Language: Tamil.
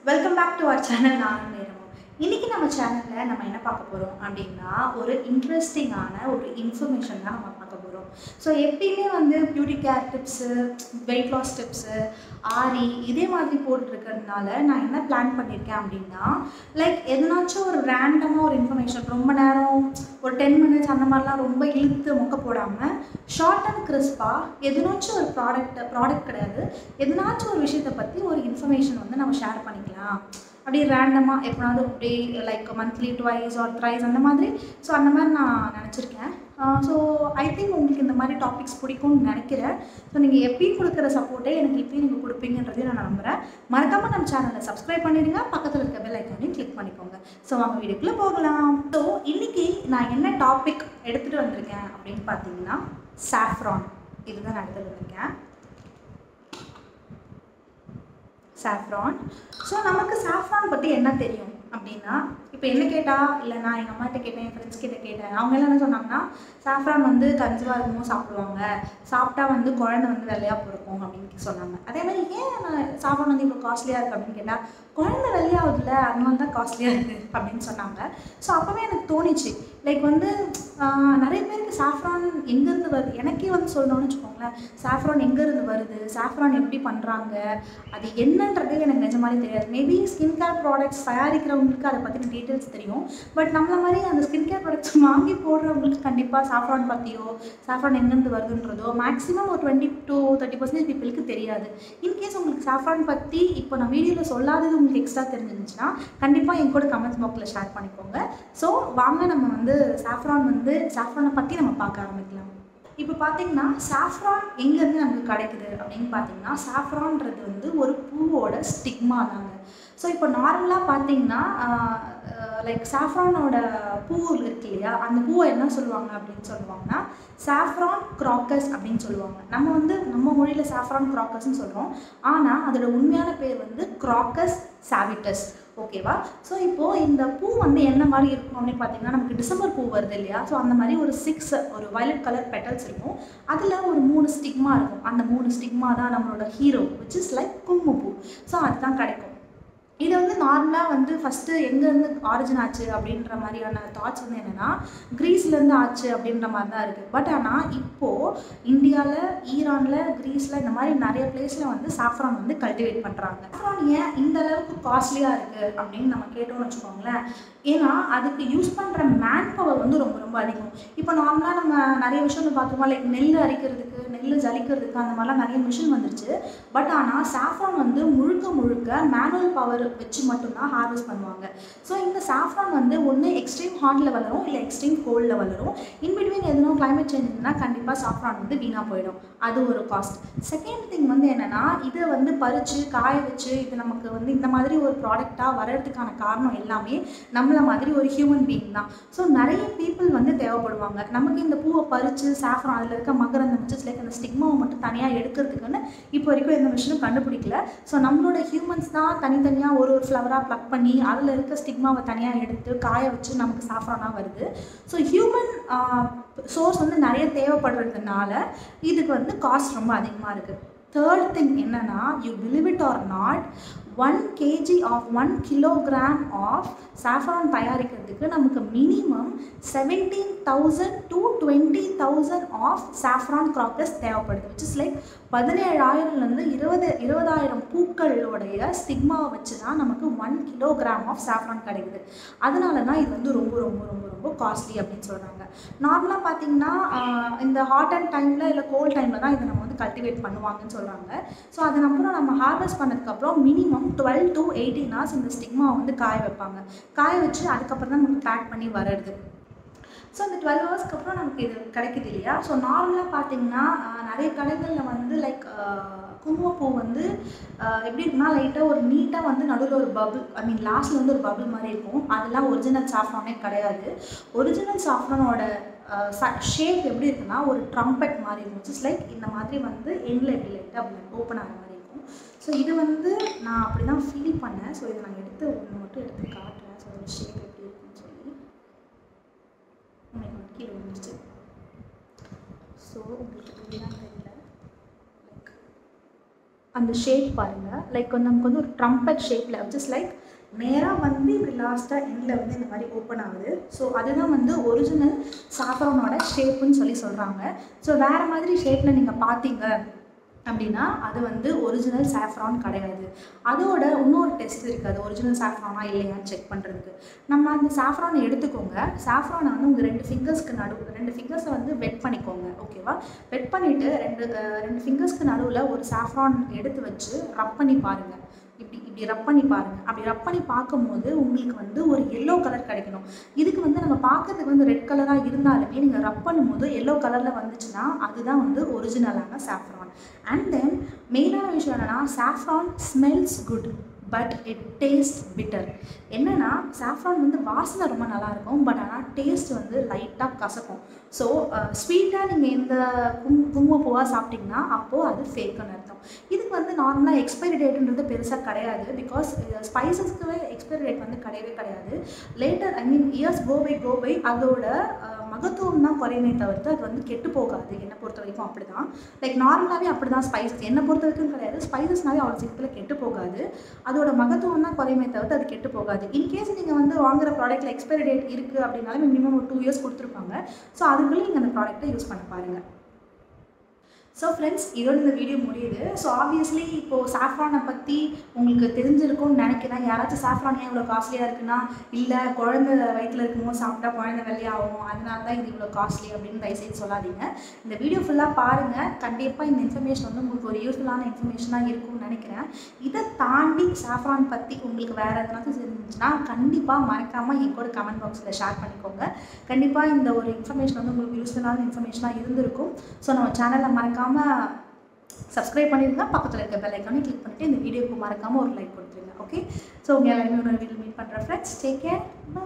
welcome back to our channel நானும் நேரமும் இன்றைக்கி நம்ம சேனலில் நம்ம என்ன பார்க்க போகிறோம் அப்படின்னா ஒரு இன்ட்ரெஸ்டிங்கான ஒரு இன்ஃபர்மேஷன் தான் நம்ம பார்க்க போகிறோம் ஸோ எப்பயுமே வந்து beauty care tips weight loss tips ஆரி இதே மாதிரி போட்டுருக்கிறதுனால நான் என்ன பிளான் பண்ணியிருக்கேன் அப்படின்னா லைக் எதனாச்சும் ஒரு ரேண்டமாக ஒரு இன்ஃபர்மேஷன் ரொம்ப நேரம் ஒரு டென் மினிட்ஸ் அந்த மாதிரிலாம் ரொம்ப இழுத்து மொக்க போடாமல் ஷார்ட் அண்ட் கிறிஸ்பாக எதனாச்சும் ஒரு ப்ராடக்ட் ப்ராடக்ட் கிடையாது எதனாச்சும் ஒரு விஷயத்தை பற்றி ஒரு இன்ஃபர்மேஷன் வந்து நம்ம ஷேர் பண்ணிக்கலாம் அப்படியே ரேண்டமாக எப்போனாவது அப்படி like monthly twice or thrice அந்த மாதிரி ஸோ அந்த மாதிரி நான் நினச்சிருக்கேன் ஸோ ஐ திங்க் உங்களுக்கு இந்த மாதிரி டாபிக்ஸ் பிடிக்கும்னு நினைக்கிறேன் ஸோ நீங்கள் எப்பயும் கொடுக்குற சப்போர்ட்டே எனக்கு இப்பயும் நீங்கள் கொடுப்பீங்கன்றதையும் நான் நம்புகிறேன் மறக்காமல் நம்ம சேனலை சப்ஸ்கிரைப் பண்ணிடுங்க பக்கத்தில் இருக்க பெல் ஐக்கானையும் கிளிக் பண்ணிக்கோங்க ஸோ அவங்க வீடியோக்குள்ளே போகலாம் ஸோ இன்றைக்கி நான் என்ன டாபிக் எடுத்துகிட்டு வந்திருக்கேன் அப்படின்னு பார்த்தீங்கன்னா சாஃப்ரான் இதுதான் நான் எடுத்துகிட்டு வந்திருக்கேன் சாஃப்ரான் ஸோ நமக்கு சாஃப்ரான் பற்றி என்ன தெரியும் அப்படின்னா இப்போ என்ன கேட்டா இல்லை நான் எங்கள் அம்மாட்ட கேட்டேன் என் ஃப்ரெண்ட்ஸ் கிட்ட கேட்டேன் அவங்க எல்லாம் என்ன சொன்னாங்கன்னா சாஃப்ரான் வந்து கஞ்சிவாக இருக்கும்போது சாப்பிடுவாங்க சாப்பிட்டா வந்து குழந்தை வந்து வெள்ளையாக பிறக்கும் அப்படின்னு சொன்னாங்க அதே மாதிரி ஏன் நான் சாஃப்ரான் வந்து இவ்வளோ காஸ்ட்லியாக இருக்குது அப்படின்னு கேட்டால் குழந்தை வெள்ளையாகுதுல அதனால தான் காஸ்ட்லியாக இருக்குது அப்படின்னு சொன்னாங்க ஸோ அப்போவே எனக்கு தோணிச்சு லைக் வந்து ஆஹ், நிறைய பேருக்கு சாஃப்ரான் எங்கேருந்து வருது எனக்கே வந்து சொல்லணும்னு வச்சுக்கோங்களேன் சாஃப்ரான் எங்கேருந்து வருது சாஃப்ரான் எப்படி பண்ணுறாங்க அது என்னன்றது எனக்கு நிஜமாலே தெரியாது மேபி ஸ்கின் கேர் ப்ராடக்ட்ஸ் தயாரிக்கிறவங்களுக்கு அதை பற்றின டீட்டெயில்ஸ் தெரியும் பட் நம்மள மாதிரி அந்த ஸ்கின் கேர் ப்ராடக்ட்ஸ் வாங்கி போடுறவங்களுக்கு கண்டிப்பாக சாஃப்ரான் பற்றியோ சாஃப்ரான் எங்கேருந்து வருதுன்றதோ மேக்ஸிமம் ஒரு டுவெண்ட்டி டு தேர்ட்டி பர்சன்டேஜ் பீப்புளுக்கு தெரியாது இன்கேஸ் உங்களுக்கு சாஃப்ரான் பற்றி இப்போ நான் வீடியோவில் சொல்லாதது உங்களுக்கு எக்ஸ்ட்ரா தெரிஞ்சிருந்துச்சுன்னா கண்டிப்பாக என் கூட கமெண்ட்ஸ் பாக்ஸில் ஷேர் பண்ணிக்கோங்க ஸோ வாங்க நம்ம வந்து சாஃப்ரான் வந்து சாஃப்ரானை பற்றி நம்ம பார்க்க ஆரம்பிக்கலாம் இப்போ பார்த்தீங்கன்னா சாஃப்ரான் எங்கேருந்து நமக்கு கிடைக்குது அப்படின்னு பார்த்தீங்கன்னா சாஃப்ரான்றது வந்து ஒரு பூவோட ஸ்டிக்மா தாங்க ஸோ இப்போ நார்மலாக பார்த்தீங்கன்னா லைக் சாஃப்ரானோட பூ இருக்கு இல்லையா அந்த பூவை என்ன சொல்லுவாங்க அப்படின்னு சொல்லுவாங்கன்னா சாஃப்ரான் க்ராக்கஸ் அப்படின்னு சொல்லுவாங்க நம்ம வந்து நம்ம மொழியில் சாஃப்ரான் க்ராக்கஸ்ன்னு சொல்கிறோம் ஆனால் அதோட உண்மையான பேர் வந்து க்ராக்கஸ் சாவிட்டஸ் ஓகேவா ஸோ இப்போது இந்த பூ வந்து என்ன மாதிரி இருக்கும் அப்படின்னு பார்த்தீங்கன்னா நமக்கு டிசம்பர் பூ வருது இல்லையா ஸோ அந்த மாதிரி ஒரு சிக்ஸ் ஒரு வயலட் கலர் பெட்டல்ஸ் இருக்கும் அதில் ஒரு மூணு ஸ்டிக்மா இருக்கும் அந்த மூணு ஸ்டிக்மா தான் நம்மளோட ஹீரோ விச் இஸ் லைக் குங்குமப்பூ ஸோ அதுதான் கிடைக்கும் இது வந்து நார்மலாக வந்து ஃபஸ்ட்டு எங்கேருந்து ஆரிஜின் ஆச்சு அப்படின்ற மாதிரியான தாட்ஸ் வந்து என்னென்னா க்ரீஸ்லேருந்து ஆச்சு அப்படின்ற மாதிரி தான் இருக்குது பட் ஆனால் இப்போது இந்தியாவில் ஈரானில் க்ரீஸில் இந்த மாதிரி நிறைய பிளேஸில் வந்து சாஃப்ரான் வந்து கல்டிவேட் பண்ணுறாங்க சாஃப்ரான் ஏன் இந்த அளவுக்கு காஸ்ட்லியாக இருக்குது அப்படின்னு நம்ம கேட்டோம்னு வச்சுக்கோங்களேன் ஏன்னா அதுக்கு யூஸ் பண்ணுற மேன் பவர் வந்து ரொம்ப ரொம்ப அதிகம் இப்போ நார்மலாக நம்ம நிறைய விஷயம் பார்த்தோமா லைக் நெல் அரைக்கிறதுக்கு நெல் ஜலிக்கிறதுக்கு அந்த மாதிரிலாம் நிறைய மிஷின் வந்துருச்சு பட் ஆனால் சாஃப்ரான் வந்து முழுக்க முழுக்க மேனுவல் பவர் வச்சு மட்டும்தான் ஹார்வெஸ்ட் பண்ணுவாங்க ஸோ இந்த சாஃப்ரான் வந்து ஒன்று எக்ஸ்ட்ரீம் ஹாட்டில் வளரும் இல்லை எக்ஸ்ட்ரீம் கோல்டில் வளரும் இன்பிட்வீன் எதுனா climate சேஞ்ச் இருந்ததுன்னா கண்டிப்பாக சாஃப்ரான் வந்து வீணாக போயிடும் அது ஒரு காஸ்ட் செகண்ட் திங் வந்து என்னென்னா இதை வந்து பறித்து காய வச்சு இது நமக்கு வந்து இந்த மாதிரி ஒரு ப்ராடக்டாக வர்றதுக்கான காரணம் எல்லாமே நம்மள மாதிரி ஒரு ஹியூமன் பீயிங் தான் ஸோ நிறைய பீப்புள் வந்து தேவைப்படுவாங்க நமக்கு இந்த பூவை பறித்து சாஃப்ரான் அதில் இருக்க மகரந்த மிச்சஸ் லைக் அந்த ஸ்டிக்மாவை மட்டும் தனியாக எடுக்கிறதுக்குன்னு இப்போ வரைக்கும் எந்த மிஷினும் கண்டுபிடிக்கல ஸோ நம்மளோட ஹியூமன்ஸ் தான் தனித்தனியாக ஒரு ஒரு ஃப்ளவராக ப்ளக் பண்ணி அதில் இருக்க ஸ்டிக்மாவை தனியாக எடுத்து காய வச்சு நமக்கு சாஃப்ரானாக வருது ஸோ ஹியூமன் சோர்ஸ் வந்து நிறைய தேவைப்படுறதுனால இதுக்கு வந்து காஸ்ட் ரொம்ப அதிகமாக இருக்குது தேர்ட் திங் என்னன்னா you believe it or not one KG of one kilogram of saffron தயாரிக்கிறதுக்கு நமக்கு minimum seventeen thousand to twenty thousand of saffron crocus தேவைப்படுது விச் இஸ் லைக் பதினேழாயிரம்லேருந்து இருபது இருபதாயிரம் பூக்களோடைய ஸ்டிக்மாவை வச்சு தான் நமக்கு ஒன் கிலோகிராம் ஆஃப் சாஃப்ரான் கிடைக்குது அதனால தான் இது வந்து ரொம்ப ரொம்ப ரொம்ப ரொம்ப காஸ்ட்லி அப்படின்னு சொல்கிறாங்க நார்மலாக பார்த்தீங்கன்னா ஆஹ், இந்த ஹாட் அண்ட் டைமில் இல்லை கோல்ட் டைமில் தான் இதை நம்ம வந்து கல்டிவேட் பண்ணுவாங்கன்னு சொல்கிறாங்க ஸோ அதுக்கப்புறம் நம்ம ஹார்வெஸ்ட் பண்ணதுக்கப்புறம் minimum twelve to eighteen hours இந்த ஸ்டிக்மா வந்து காய வைப்பாங்க காய வச்சு அதுக்கப்புறம் தான் நமக்கு பேக் பண்ணி வர்றது ஸோ அந்த டுவெல் ஹவர்ஸ்க்கு அப்புறம் நமக்கு இது கிடைக்குது இல்லையா ஸோ நார்மலாக பார்த்தீங்கன்னா ஆஹ், நிறைய கடைகளில் வந்து லைக் குங்குமப்பூ வந்து ஆஹ், எப்படி இருக்குன்னா லைட்டாக ஒரு நீட்டாக வந்து நடுவில் ஒரு பபுள் ஐ மீன் லாஸ்ட்டில் வந்து ஒரு பபுள் மாதிரி இருக்கும் அதெல்லாம் ஒரிஜினல் சாஃப்ரானே கிடையாது ஒரிஜினல் சாஃப்ரானோட ஷேப் எப்படி இருக்குன்னா ஒரு ட்ரம்பெட் மாதிரி இருக்கும் ஜஸ்ட் லைக் இந்த மாதிரி வந்து எண்டில் எப்படி லைட்டாக அப்படி ஓப்பன் ஆகிற மாதிரி இருக்கும் ஸோ இது வந்து நான் அப்படி தான் ஃபீல் பண்ணேன் ஸோ இதை நான் எடுத்து ஒன்று மட்டும் எடுத்து காட்டுறேன் ஸோ ஒரு ஷேப் எப்படி இருக்குன்னு சொல்லி எனக்கு கீழே விழுந்துச்சு ஸோ உங்களுக்கு புரியுதான்னு தெரியல லைக் அந்த ஷேப் பாருங்கள் லைக் வந்து நமக்கு வந்து ஒரு ட்ரம்பட் ஷேப்பில் ஜஸ்ட் லைக் நேராக வந்து இப்படி லாஸ்ட்டாக எண்டில் வந்து இந்த மாதிரி ஓப்பன் ஆகுது ஸோ அதுதான் வந்து ஒரிஜினல் சாஃப்ரானோட ஷேப்புன்னு சொல்லி சொல்கிறாங்க ஸோ வேறு மாதிரி ஷேப்பில் நீங்கள் பார்த்தீங்க அப்படின்னா அது வந்து ஒரிஜினல் சாஃப்ரான் கிடையாது அதோட இன்னொரு டெஸ்ட் இருக்குது அது ஒரிஜினல் சாஃப்ரானா இல்லையான்னு செக் பண்ணுறதுக்கு நம்ம அந்த சாஃப்ரானை எடுத்துக்கோங்க சாஃப்ரானை வந்து உங்கள் ரெண்டு ஃபிங்கர்ஸ்க்கு நடு ரெண்டு ஃபிங்கர்ஸை வந்து வெட் பண்ணிக்கோங்க ஓகேவா வெட் பண்ணிவிட்டு ரெண்டு அஹ், ரெண்டு ஃபிங்கர்ஸ்க்கு நடுவில் ஒரு சாஃப்ரான் எடுத்து வச்சு ரப் பண்ணி பாருங்கள் இப்படி இப்படி ரப் பண்ணி பாருங்கள் அப்படி ரப் பண்ணி பார்க்கும்போது உங்களுக்கு வந்து ஒரு எல்லோ கலர் கிடைக்கணும் இதுக்கு வந்து நம்ம பார்க்கறதுக்கு வந்து ரெட் கலராக இருந்தாலுமே நீங்கள் ரப் பண்ணும்போது எல்லோ கலரில் வந்துச்சுன்னா அதுதான் வந்து ஒரிஜினலான சாஃப்ரான் அண்ட் தென் மெயினான விஷயம் என்னென்னா saffron smells good but it taste bitter என்னென்னா சாஃப்ரான் வந்து வாசனை ரொம்ப நல்லா இருக்கும் பட் ஆனால் டேஸ்ட் வந்து லைட்டாக கசக்கும் ஸோ ஸ்வீட்டாக நீங்கள் இந்த கும் குங்குமப்பூவாக சாப்பிட்டீங்கன்னா அப்போது அது ஃபேக்குன்னு அர்த்தம் இதுக்கு வந்து நார்மலாக எக்ஸ்பைரி டேட்டுன்றது பெருசாக கிடையாது பிகாஸ் ஸ்பைசஸ்க்கு எக்ஸ்பைரி டேட் வந்து கிடையவே கிடையாது later I mean years go by go by அதோட அஹ், மகத்துவம் தான் குறையுமே தவிர்த்து அது வந்து கெட்டு போகாது என்னை பொறுத்த வரைக்கும் அப்படி தான் லைக் நார்மலாகவே அப்படி தான் ஸ்பைசஸ் என்னை பொறுத்த வரைக்கும் கிடையாது ஸ்பைசஸ்னாலே அவ்வளோ சீக்கிரத்தில் கெட்டு போகாது அதோட மகத்துவம் தான் குறையுமே தவிர்த்து அது கெட்டு போகாது இன்கேஸ் நீங்கள் வந்து வாங்குற ப்ராடக்ட்டில் எக்ஸ்பைரி டேட் இருக்குது அப்படின்னாலும் மினிமம் ஒரு டூ இயர்ஸ் கொடுத்துருப்பாங்க ஸோ அதுக்குள்ளே நீங்கள் அந்த ப்ராடக்ட்டை யூஸ் பண்ண பாருங்கள் ஸோ ஃப்ரெண்ட்ஸ் இதோட இந்த வீடியோ முடியுது ஸோ ஆப்வியஸ்லி இப்போது சாஃப்ரானை பற்றி உங்களுக்கு தெரிஞ்சிருக்கும்னு நினைக்கிறேன் யாராச்சும் சாஃப்ரான் ஏன் இவ்வளோ காஸ்ட்லியாக இருக்குன்னா இல்லை குழந்தை வயிற்றில் இருக்கும்போது சாப்பிட்டா குழந்தை வெள்ளையாகும் அதனால தான் இது இவ்வளோ காஸ்ட்லி அப்படின்னு தயவுசெய்து சொல்லாதீங்க இந்த வீடியோ ஃபுல்லாக பாருங்கள் கண்டிப்பாக இந்த இன்ஃபர்மேஷன் வந்து உங்களுக்கு ஒரு யூஸ்ஃபுல்லான இன்ஃபர்மேஷனாக இருக்கும்னு நினைக்கிறேன் இதை தாண்டி சாஃப்ரான் பற்றி உங்களுக்கு வேறு எதனாச்சும் தெரிஞ்சுச்சுன்னா கண்டிப்பாக மறக்காமல் என் கூட கமெண்ட் பாக்ஸில் ஷேர் பண்ணிக்கோங்க கண்டிப்பாக இந்த ஒரு இன்ஃபர்மேஷன் வந்து உங்களுக்கு யூஸ்ஃபுல்லான இன்ஃபர்மேஷனாக இருந்திருக்கும் ஸோ நம்ம சேனலை மறக்காமல் சப்ஸ்கிரைப் பண்ணிடுங்க பக்கத்தில் இருக்க பெல் ஐக்கானே கிளிக் பண்ணிட்டு இந்த வீடியோக்கு மறக்காமல் ஒரு லைக் கொடுத்துருங்க ஓகே ஸோ உங்கள் எல்லாருமே ஒரு வீடியோ மீட் பண்ணுற ஃப்ரெண்ட்ஸ் டேக் கேர்